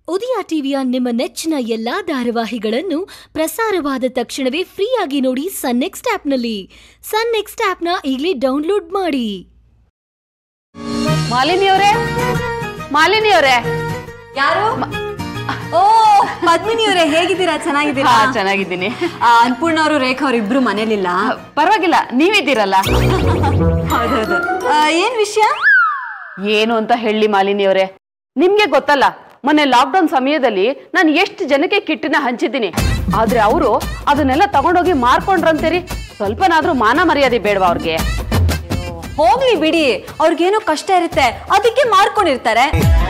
ಉದಯ ಟಿವಿಯ ನಿಮ್ಮ ನೆಚ್ಚಿನ ಎಲ್ಲಾ ಧಾರಾವಾಹಿಗಳನ್ನು ಪ್ರಸಾರವಾದ ತಕ್ಷಣವೇ ಫ್ರೀಯಾಗಿ ನೋಡಿ ಸನ್ ನೆಕ್ಸ್ಟ್ ಆಪ್ನಲ್ಲಿ ಸನ್ ನೆಕ್ಸ್ಟ್ ಆಪ್ನ ಈಗಲೇ ಡೌನ್ಲೋಡ್ ಮಾಡಿ ಮಾಲಿನಿ ಅವರೇ ಮಾಲಿನಿ ಅವರೇ ಯಾರು ಓ ಪದ್ಮಿನಿ ಅವರೇ ಹೇಗಿದ್ದೀರಾ ಚೆನ್ನಾಗಿದ್ದೀರಾ ಹಾ ಚೆನ್ನಾಗಿದ್ದೀನಿ ಆ, ಅನ್ಪೂರ್ಣ ಅವರು ರೇಖಾ ಅವ್ರು ಇಬ್ರು ಮನೇಲಿಲ್ಲ ಪರವಾಗಿಲ್ಲ ನೀವಿದ್ದೀರಲ್ಲ ಹೌದೌದು ಆ, ಏನ್ ವಿಷಯ ಏನು ಅಂತ ಹೇಳಿ ಮಾಲಿನಿ ಅವರೇ ನಿಮ್ಗೆ ಗೊತ್ತಲ್ಲ ಮೊನ್ನೆ ಲಾಕ್ಡೌನ್ ಸಮಯದಲ್ಲಿ ನಾನು ಎಷ್ಟು ಜನಕ್ಕೆ ಕಿಟ್ಟಿನ ಹಂಚಿದ್ದೀನಿ ಆದ್ರೆ ಅವರು ಅದನ್ನೆಲ್ಲ ತಗೊಂಡೋಗಿ ಮಾರ್ಕೊಂಡ್ರಂತೀರಿ ಸ್ವಲ್ಪನಾದ್ರೂ ಮಾನ ಮರ್ಯಾದೆ ಬೇಡವಾ ಅವ್ರಿಗೆ ಹೋಗ್ಲಿ ಬಿಡಿ ಅವ್ರಿಗೇನೋ ಕಷ್ಟ ಇರುತ್ತೆ ಅದಕ್ಕೆ ಮಾರ್ಕೊಂಡಿರ್ತಾರೆ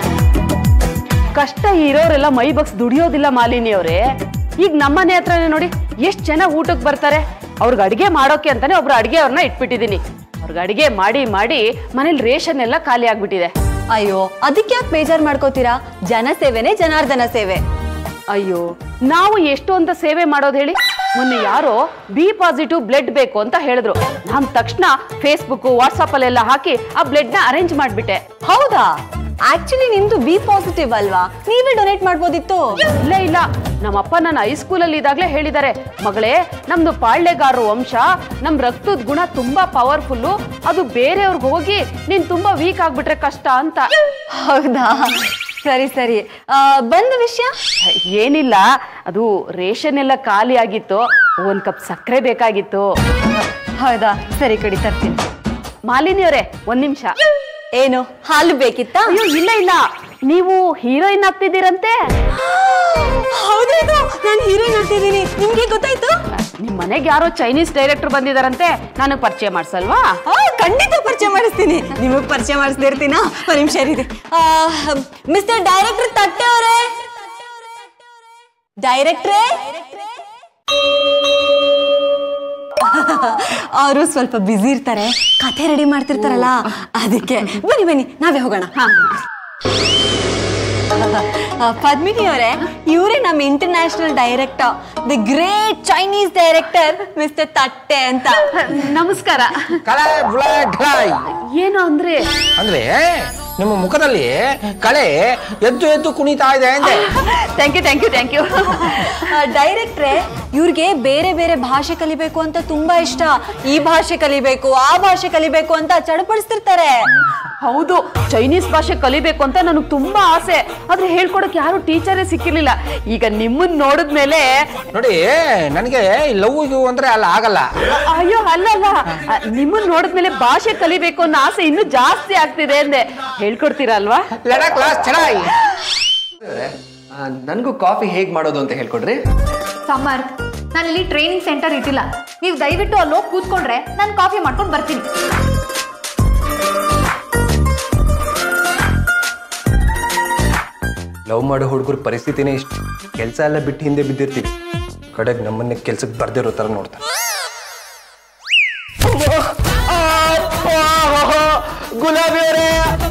ಕಷ್ಟ ಇರೋರೆಲ್ಲ ಮೈ ಬಗ್ಸ್ ದುಡಿಯೋದಿಲ್ಲ ಮಾಲಿನಿ ಅವರೇ ಈಗ ನಮ್ಮನೆ ಹತ್ರನೇ ನೋಡಿ ಎಷ್ಟು ಜನ ಊಟಕ್ಕೆ ಬರ್ತಾರೆ ಅವ್ರಿಗೆ ಅಡಿಗೆ ಮಾಡೋಕೆ ಅಂತಾನೆ ಒಬ್ರು ಅಡಿಗೆ ಅವ್ರನ್ನ ಇಟ್ಬಿಟ್ಟಿದೀನಿ ಅವ್ರಿಗೆ ಅಡಿಗೆ ಮಾಡಿ ಮಾಡಿ ಮನೇಲಿ ರೇಷನ್ ಎಲ್ಲ ಖಾಲಿ ಆಗ್ಬಿಟ್ಟಿದೆ ಅಯ್ಯೋ ಅದಕ್ಕೆ ಯಾಕೆ ಬೇಜಾರ್ ಮಾಡ್ಕೋತೀರಾ ಜನ ಸೇವೆನೇ ಜನಾರ್ದನ ಸೇವೆ ಅಯ್ಯೋ ನಾವು ಎಷ್ಟು ಅಂತ ಸೇವೆ ಮಾಡೋದು ಹೇಳಿ ಮೊನ್ನೆ ಯಾರೋ ಬಿ ಪಾಸಿಟಿವ್ ಬ್ಲಡ್ ಬೇಕು ಅಂತ ಹೇಳಿದ್ರು ನಾನ್ ತಕ್ಷಣ ಫೇಸ್ಬುಕ್ ವಾಟ್ಸಪ್ ಅಲ್ಲೆಲ್ಲ ಹಾಕಿ ಆ ಬ್ಲಡ್ ನ ಅರೇಂಜ್ ಮಾಡ್ಬಿಟ್ಟೆ ಹೌದಾ ಆಕ್ಚುಲಿ ನಿಮ್ದು ಬಿ ಪಾಸಿಟಿವ್ ಅಲ್ವಾ ನೀವೇ ಡೊನೇಟ್ ಮಾಡ್ಬೋದಿತ್ತು ಇಲ್ಲ ಇಲ್ಲ ನಮ್ಮಪ್ಪ ನನ್ನ ಹೈಸ್ಕೂಲಲ್ಲಿ ಇದಾಗ್ಲೇ ಹೇಳಿದ್ದಾರೆ ಮಗಳೇ ನಮ್ದು ಪಾಳ್ಯಗಾರರು ವಂಶ ನಮ್ ರಕ್ತದ ಗುಣ ತುಂಬಾ ಪವರ್ಫುಲ್ಲು ಅದು ಬೇರೆಯವ್ರಿಗೆ ಹೋಗಿ ನೀನ್ ತುಂಬಾ ವೀಕ್ ಆಗ್ಬಿಟ್ರೆ ಕಷ್ಟ ಅಂತ ಹೌದಾ ಸರಿ ಸರಿ ಆ, ಬಂದ ವಿಷಯ ಏನಿಲ್ಲ ಅದು ರೇಷನ್ ಎಲ್ಲ ಖಾಲಿ ಆಗಿತ್ತು ಒಂದ್ ಕಪ್ ಸಕ್ಕರೆ ಬೇಕಾಗಿತ್ತು ಹೌದಾ ಸರಿ ಕಡಿ ತರ್ತೀನಿ ಮಾಲಿನಿ ಅವರೇ ಒಂದ್ ನಿಮಿಷ ಏನು ಹಾಲು ಬೇಕಿತ್ತಾ ಅಯ್ಯೋ ಇಲ್ಲ ಇಲ್ಲ ನೀವು ಹೀರೋಯಿನ್ ಆಗ್ತಿದ್ದೀರಂತೆ ಹೌದೌದು ನಾನು ಹೀರೋಯಿನ್ ಆಗ್ತಿದ್ದೀನಿ ನಿಮ್ಗೆ ಗೊತ್ತಾಯ್ತು ನಿಮ್ ಮನೆಗೆ ಯಾರೋ ಚೈನೀಸ್ ಡೈರೆಕ್ಟರ್ ಬಂದಿದಾರಂತೆ ನನಗೆ ಪರಿಚಯ ಮಾಡ್ಸಲ್ವಾ ಆ, ಖಂಡಿತ ಪರಿಚಯ ಮಾಡಿಸ್ತೀನಿ ನಿಮಗ್ ಪರಿಚಯ ಮಾಡಿಸ್ದೇ ಇರ್ತೀನಾ ಒಂದ್ ನಿಮಿಷ ಇದೆ ಮಿಸ್ಟರ್ ಡೈರೆಕ್ಟರ್ ತಟ್ಟೆ ಅವರೇ ಡೈರೆಕ್ಟ್ರೇ ಅವರು ಸ್ವಲ್ಪ ಬ್ಯುಸಿ ಇರ್ತಾರೆ ಕಥೆ ರೆಡಿ ಮಾಡ್ತಿರ್ತಾರಲ್ಲ ಅದಕ್ಕೆ ಬನ್ನಿ ಬನ್ನಿ ನಾವೇ ಹೋಗೋಣ ಆ, ಪದ್ಮಿನಿ ಅವರೇ ಇವರೇ ನಮ್ಮ international director the great Chinese director mister ತಟ್ಟೆ ಅಂತ ನಮಸ್ಕಾರ ಕಳೆ ಬುಳೆ ಢಳಾಯ್. ಏನು ಅಂದ್ರೆ ಅಂದ್ರೆ ನಿಮ್ಮ ಮುಖದಲ್ಲಿ ಕಳೆ ಎದ್ದು ಎದ್ದು ಕುಣಿತಾ ಇದೆ ಅಂದೆ thank you thank you thank you ಡೈರೆಕ್ಟ್ರೆ ಇವ್ರಿಗೆ ಬೇರೆ ಬೇರೆ ಭಾಷೆ ಕಲಿಬೇಕು ಅಂತ ತುಂಬಾ ಇಷ್ಟ ಈ ಭಾಷೆ ಕಲಿಬೇಕು ಆ ಭಾಷೆ ಕಲಿಬೇಕು ಅಂತ ಚಡಪಡಿಸ್ತಿರ್ತಾರೆ ಹೌದು ಚೈನೀಸ್ ಭಾಷೆ ಕಲಿಬೇಕು ಅಂತ ನನಗೆ ತುಂಬಾ ಆಸೆ ಆದ್ರೆ ಹೇಳ್ಕೊಡಕ್ ಯಾರು ಟೀಚರೇ ಸಿಕ್ಕಿರ್ಲಿಲ್ಲ ಈಗ ನಿಮ್ಮನ್ನ ನೋಡಿದ್ಮೇಲೆ ನೋಡಿ ನನಗೆ ಲವ್ ಇದು ಅಂದ್ರೆ ಅಲ್ಲ ಆಗಲ್ಲ ಅಯ್ಯೋ ಅಲ್ಲ ಅಲ್ಲ ಆ, ನಿಮ್ಮನ್ನ ನೋಡಿದ್ಮೇಲೆ ಭಾಷೆ ಕಲಿಬೇಕು ಅನ್ನೋ ಆಸೆ ಇನ್ನೂ ಜಾಸ್ತಿ ಆಗ್ತಿದೆ ಅಂದೆ ಹೇಳ್ಕೊಡ್ತೀರಾ ಅಲ್ವಾ ಲಡ ಕ್ಲಾಸ್ ಚಡಾಯ್ ನನಗೂ ಕಾಫಿ ಹೇಗೆ ಮಾಡೋದು ಅಂತ ಹೇಳ್ಕೊಡ್ರಿ ಸಮರ್ಥ್ ನಾನು ಇಲ್ಲಿ ಟ್ರೈನಿಂಗ್ ಸೆಂಟರ್ ಇಟ್ಟಿಲ್ಲ ನೀವು ದಯವಿಟ್ಟು ಅಲ್ಲಿ ಹೋಗಿ ಕೂತ್ಕೊಂಡ್ರೆ ನಾನು ಕಾಫಿ ಮಾಡ್ಕೊಂಡು ಬರ್ತೀನಿ ಲವ್ ಮಾಡೋ ಹುಡುಗರ ಪರಿಸ್ಥಿತಿನೇ ಇಷ್ಟು ಕೆಲಸ ಎಲ್ಲ ಬಿಟ್ಟು ಹಿಂದೆ ಬಿದ್ದಿರ್ತೀವಿ ಕಡೆಗೆ ನಮ್ಮನ್ನೇ ಕೆಲ್ಸಕ್ಕೆ ಬರ್ದಿರೋ ಥರ ನೋಡ್ತಾರೆ ಗುಲಾಬಿ ಅವರೇ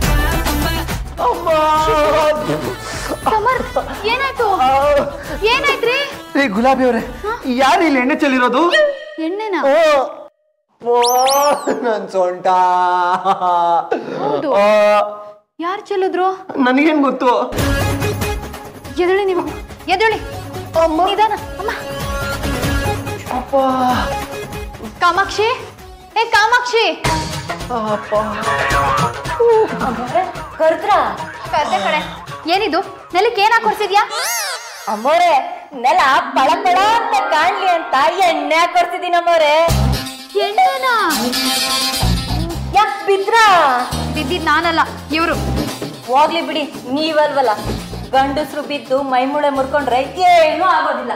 ಸಮರ್ಥ್ ಏನಾಯ್ತು ಏನಾಯ್ತ್ರಿ ರೀ ಗುಲಾಬಿ ಅವರೇ ಯಾರು ಇಲ್ಲಿ ಎಣ್ಣೆ ಚೆಲ್ಲಿರೋದು ಎಣ್ಣೆನಾ ಓ ನನ್ ಸೊಂಟ ಹೌದು. ಯಾರು ಚೆಲ್ಲಿದ್ರು ನನಗೇನ್ ಗೊತ್ತು ಎದಳಿ ನೀವು ಎದಳಿ ನಿಧಾನ ಅಮ್ಮ ಕಾಮಾಕ್ಷಿ ಏ ಕಾಮಾಕ್ಷಿ ಕರ್ದ್ರ ಕರ್ದೆ ಕಡೆ ಏನಿದು ನೆಲಕ್ಕೆ ಏನ್ ಹಾಕೊಡ್ಸಿದ್ಯಾ ಅಮ್ಮೋರೆ ನೆಲ ಪಳ ಪಳ ಅಂತ ಕಾಣ್ಲಿ ಅಂತ ಎಣ್ಣೆ ಹಾಕೊಡ್ತಿದ್ದೀನಿ ಅಮ್ಮೋರೆ ಎಣ್ಣೆನಾ ಯಾಕ್ ಬಿದ್ರ ಬಿದ್ದಿದ್ ನಾನಲ್ಲ ಇವರು ಹೋಗ್ಲಿ ಬಿಡಿ ನೀವಲ್ವಲ್ಲ ಗಂಡಸ್ರು ಬಿದ್ದು ಮೈಮೂಳೆ ಮುರ್ಕೊಂಡ್ರೆ ಏನೂ ಆಗೋದಿಲ್ಲ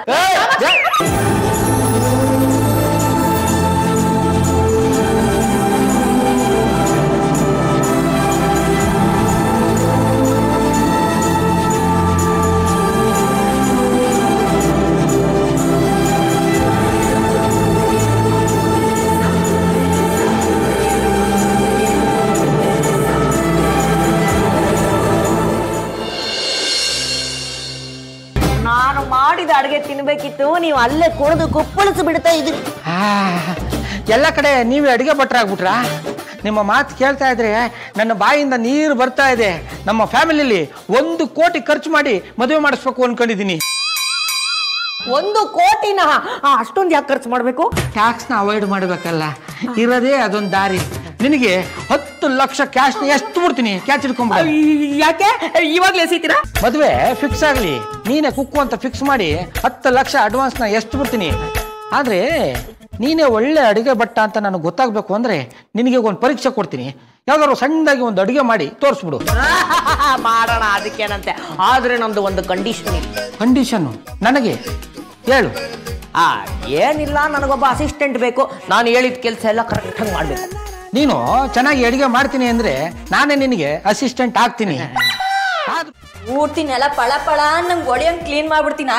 ನಾನು ಮಾಡಿದ ಅಡುಗೆ ತಿನ್ಬೇಕಿತ್ತು ನೀವು ಅಲ್ಲೇ ಕುಣಿದು ಕುಪ್ಪಳಿಸಿ ಬಿಡ್ತಾ ಇದ್ರಿ ಎಲ್ಲ ಕಡೆ ನೀವೇ ಅಡಿಗೆ ಭಟ್ರಾಗ್ಬಿಟ್ರಾ ನಿಮ್ಮ ಮಾತು ಕೇಳ್ತಾ ಇದ್ರೆ ನನ್ನ ಬಾಯಿಂದ ನೀರು ಬರ್ತಾ ಇದೆ ನಮ್ಮ ಫ್ಯಾಮಿಲಿಲಿ ಒಂದು ಕೋಟಿ ಖರ್ಚು ಮಾಡಿ ಮದುವೆ ಮಾಡಿಸ್ಬೇಕು ಅನ್ಕೊಂಡಿದ್ದೀನಿ ಒಂದು ಕೋಟಿನ ಅಷ್ಟೊಂದು ಯಾಕೆ ಖರ್ಚು ಮಾಡಬೇಕು ಟ್ಯಾಕ್ಸ್ನ ಅವಾಯ್ಡ್ ಮಾಡಬೇಕಲ್ಲ ಇರೋದೇ ಅದೊಂದು ದಾರಿ ನಿನಗೆ ಹತ್ತು ಲಕ್ಷ ಕ್ಯಾಶ್ನ ಎಷ್ಟು ಬಿಡ್ತೀನಿ ಕ್ಯಾಚ್ ಹಿಡ್ಕೊಂಬ ಯಾಕೆ ಇವಾಗ್ಲೇ ಎಸಿತೀರಾ ಮದುವೆ ಫಿಕ್ಸ್ ಆಗಲಿ ನೀನೇ ಕುಕ್ಕು ಅಂತ ಫಿಕ್ಸ್ ಮಾಡಿ ಹತ್ತು ಲಕ್ಷ ಅಡ್ವಾನ್ಸ್ನ ಎಷ್ಟು ಬಿಡ್ತೀನಿ ಆದರೆ ನೀನೇ ಒಳ್ಳೆ ಅಡುಗೆ ಭಟ್ಟ ಅಂತ ನನಗೆ ಗೊತ್ತಾಗಬೇಕು ಅಂದರೆ ನಿನಗೆ ಒಂದು ಪರೀಕ್ಷೆ ಕೊಡ್ತೀನಿ ಯಾವ್ದಾದ್ರು ಸಣ್ಣದಾಗಿ ಒಂದು ಅಡುಗೆ ಮಾಡಿ ತೋರಿಸ್ಬಿಡು ಮಾಡೋಣ ಅದಕ್ಕೇನಂತೆ ಆದ್ರೆ ನಂದು ಒಂದು ಕಂಡೀಷನ್ ಇದೆ ಕಂಡೀಷನ್ನು ನನಗೆ ಹೇಳು ಆ ಏನಿಲ್ಲ ನನಗೊಬ್ಬ ಅಸಿಸ್ಟೆಂಟ್ ಬೇಕು ನಾನು ಹೇಳಿದ ಕೆಲಸ ಎಲ್ಲ ಕರೆಕ್ಟಾಗಿ ಮಾಡಬೇಕು ನೀನು ಚೆನ್ನಾಗಿ ಅಡುಗೆ ಮಾಡ್ತೀನಿ ಅಂದರೆ ನಾನೇ ನಿನಗೆ ಅಸಿಸ್ಟೆಂಟ್ ಆಗ್ತೀನಿ ಆದ್- ಪೂರ್ತಿ ನೆಲ ಪಳ ಪಳ ನಂಗೆ ಒಡೆಯಂಗ್ ಕ್ಲೀನ್ ಮಾಡ್ಬಿಡ್ತೀನಿ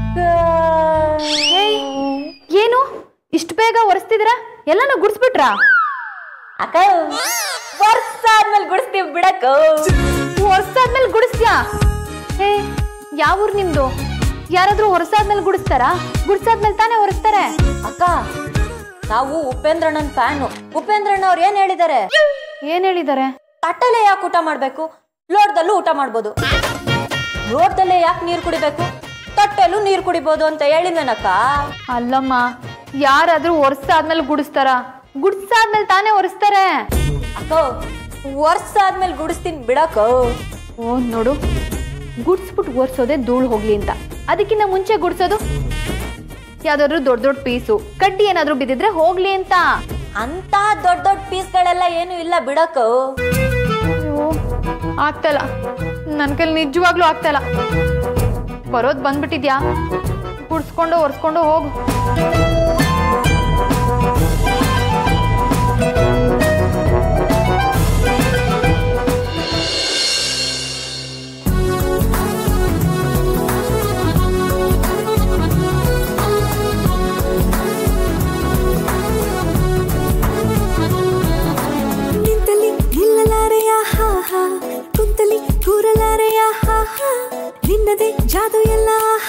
ಏಯ್, ಏನು ಇಷ್ಟು ಬೇಗ ಒರೆಸ್ತಿದ್ದೀರಾ ಎಲ್ಲಾನು ಗುಡ್ಸ್ಬಿಟ್ರಾ ಅಕ್ಕ ವರ್ಷ ಆದ್ಮೇಲೆ ಗುಡಿಸ್ತೀವಿ ಬಿಡಕ್ಕ ಹೊರಸಾದ್ಮೇಲೆ ಗುಡಿಸ್ತ್ಯಾ ಏ ಯಾವ ಊರ್ ನಿಮ್ದು ಯಾರಾದ್ರೂ ಹೊರಸಾದ್ಮೇಲೆ ಗುಡಿಸ್ತಾರಾ ಗುಡ್ಸಾದ್ಮೇಲೆ ತಾನೇ ಒರೆಸ್ತಾರೆ ಅಕ್ಕ ನಾವು ಉಪೇಂದ್ರಣ್ಣನ್ ಫ್ಯಾನು ಉಪೇಂದ್ರಣ್ಣ ಅವ್ರು ಏನ್ ಹೇಳಿದ್ದಾರೆ ಏನ್ ಹೇಳಿದ್ದಾರೆ ತಟ್ಟಲೆ ಯಾಕೆ ಊಟ ಮಾಡ್ಬೇಕು ಲೋಟದಲ್ಲೂ ಊಟ ಮಾಡ್ಬೋದು ಲೋಟದಲ್ಲೇ ಯಾಕೆ ನೀರು ಕುಡಿಬೇಕು ತಟ್ಟೆಲ್ಲೂ ನೀರು ಕುಡಿಬೋದು ಅಂತ ಹೇಳಿದ್ನಕ್ಕ ಅಲ್ಲಮ್ಮ ಯಾರಾದ್ರೂ ಒರೆಸಾದ್ಮೇಲೆ ಗುಡಿಸ್ತಾರ ಗುಡ್ಸಾದ್ಮೇಲೆ ತಾನೇ ಒರೆಸ್ತಾರೆ ಅಕ್ಕ ವರ್ಷ ಆದ್ಮೇಲೆ ಗುಡಿಸ್ತೀನಿ ಬಿಡಕ್ಕ ಓ ನೋಡು ಗುಡ್ಸ್ಬಿಟ್ಟು ಒರ್ಸೋದೆ ಧೂಳು ಹೋಗ್ಲಿ ಅಂತ ಅದಕ್ಕಿಂತ ಮುಂಚೆ ಗುಡ್ಸೋದು ಯಾವ್ದಾದ್ರು ದೊಡ್ಡ ದೊಡ್ಡ ಪೀಸು ಕಡ್ಡಿ ಏನಾದ್ರೂ ಬಿದ್ದಿದ್ರೆ ಹೋಗ್ಲಿ ಅಂತ ಅಂತ ದೊಡ್ಡ ದೊಡ್ಡ ಪೀಸ್ಗಳೆಲ್ಲ ಏನು ಇಲ್ಲ ಬಿಡಕ್ಕ ಅಯ್ಯೋ ಆಗ್ತಲ್ಲ ನನ್ನ ಕೈಲಿ ನಿಜವಾಗ್ಲೂ ಆಗ್ತಲ್ಲ ಬರೋದ್ ಬಂದ್ಬಿಟ್ಟಿದ್ಯಾ ಗುಡ್ಸ್ಕೊಂಡು ಒರೆಸ್ಕೊಂಡು ಹೋಗು ನಿಂತಲಿ ನಿಲ್ಲಲಾರೆಯ ಹಾ ಹಾ ಕುಂತಲಿ ಕೂರಲಾರೆಯ ಹಾ ಹಾ ನಿನ್ನದೇ ಜಾದು ಎಲ್ಲ